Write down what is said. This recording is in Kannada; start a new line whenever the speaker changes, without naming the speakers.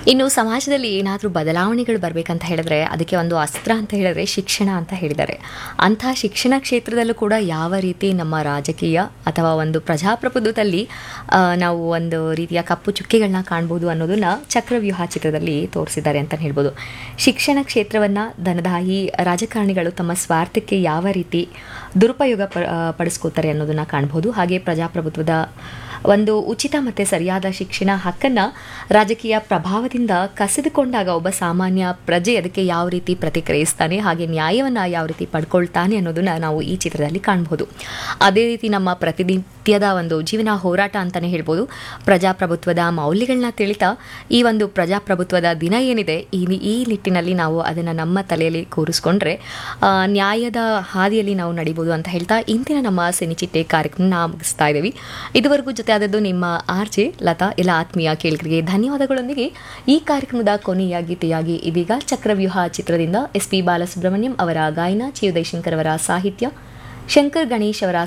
ಇನ್ನು ಸಮಾಜದಲ್ಲಿ ಏನಾದರೂ ಬದಲಾವಣೆಗಳು ಬರಬೇಕಂತ ಹೇಳಿದ್ರೆ ಅದಕ್ಕೆ ಒಂದು ಅಸ್ತ್ರ ಅಂತ ಹೇಳಿದ್ರೆ ಶಿಕ್ಷಣ ಅಂತ ಹೇಳಿದ್ದಾರೆ ಅಂಥ ಶಿಕ್ಷಣ ಕ್ಷೇತ್ರದಲ್ಲೂ ಕೂಡ ಯಾವ ರೀತಿ ನಮ್ಮ ರಾಜಕೀಯ ಅಥವಾ ಒಂದು ಪ್ರಜಾಪ್ರಭುತ್ವದಲ್ಲಿ ಆ, ನಾವು ಒಂದು ರೀತಿಯ ಕಪ್ಪು ಚುಕ್ಕೆಗಳನ್ನ ಕಾಣ್ಬೋದು ಅನ್ನೋದನ್ನ ಚಕ್ರವ್ಯೂಹ ಚಿತ್ರದಲ್ಲಿ ತೋರಿಸಿದ್ದಾರೆ ಅಂತ ಹೇಳ್ಬೋದು ಶಿಕ್ಷಣ ಕ್ಷೇತ್ರವನ್ನು ಧನದಾಹಿ ರಾಜಕಾರಣಿಗಳು ತಮ್ಮ ಸ್ವಾರ್ಥಕ್ಕೆ ಯಾವ ರೀತಿ ದುರುಪಯೋಗ ಪ ಆ, ಪಡಿಸ್ಕೋತಾರೆ ಅನ್ನೋದನ್ನ ಕಾಣ್ಬೋದು ಹಾಗೆ ಪ್ರಜಾಪ್ರಭುತ್ವದ ಒಂದು ಉಚಿತ ಮತ್ತು ಸರಿಯಾದ ಶಿಕ್ಷಣ ಹಕ್ಕನ್ನು ರಾಜಕೀಯ ಪ್ರಭಾವದಿಂದ ಕಸಿದುಕೊಂಡಾಗ ಒಬ್ಬ ಸಾಮಾನ್ಯ ಪ್ರಜೆ ಅದಕ್ಕೆ ಯಾವ ರೀತಿ ಪ್ರತಿಕ್ರಿಯಿಸ್ತಾನೆ ಹಾಗೆ ನ್ಯಾಯವನ್ನು ಯಾವ ರೀತಿ ಪಡ್ಕೊಳ್ತಾನೆ ಅನ್ನೋದನ್ನ ನಾವು ಈ ಚಿತ್ರದಲ್ಲಿ ಕಾಣ್ಬೋದು ಅದೇ ರೀತಿ ನಮ್ಮ ಪ್ರತಿನಿತ್ಯದ ಒಂದು ಜೀವನ ಹೋರಾಟ ಅಂತಲೇ ಹೇಳ್ಬೋದು ಪ್ರಜಾಪ್ರಭುತ್ವದ ಮೌಲ್ಯಗಳನ್ನ ತಿಳಿತಾ ಈ ಒಂದು ಪ್ರಜಾಪ್ರಭುತ್ವದ ದಿನ ಏನಿದೆ ಈ ನಿ- ಈ ನಿಟ್ಟಿನಲ್ಲಿ ನಾವು ಅದನ್ನು ನಮ್ಮ ತಲೆಯಲ್ಲಿ ಕೂರಿಸ್ಕೊಂಡ್ರೆ ಆ, ನ್ಯಾಯದ ಹಾದಿಯಲ್ಲಿ ನಾವು ನಡಿಬೋದು ಅಂತ ಹೇಳ್ತಾ ಇಂದಿನ ನಮ್ಮ ಸಿನಿಚಿಟ್ಟೆ ಕಾರ್ಯಕ್ರಮ ಮುಗಿಸ್ತಾ ಇದ್ದೀವಿ ಇದುವರೆಗೂ ಜೊತೆ ಆದದ್ದು ನಿಮ್ಮ ಆರ್ ಜೆ ಲತಾ ಎಲ್ಲ ಆತ್ಮೀಯ ಕೇಳಿಗರಿಗೆ ಧನ್ಯವಾದಗಳೊಂದಿಗೆ ಈ ಕಾರ್ಯಕ್ರಮದ ಕೊನೆಯ ಗೀತೆಯಾಗಿ ಇದೀಗ ಚಕ್ರವ್ಯೂಹ ಚಿತ್ರದಿಂದ ಎಸ್ ಪಿ ಬಾಲಸುಬ್ರಹ್ಮಣ್ಯಂ ಅವರ ಗಾಯನ ಚಿ ಉದಯಶಂಕರ್ ಅವರ ಸಾಹಿತ್ಯ ಶಂಕರ್ ಗಣೇಶ್ ಅವರ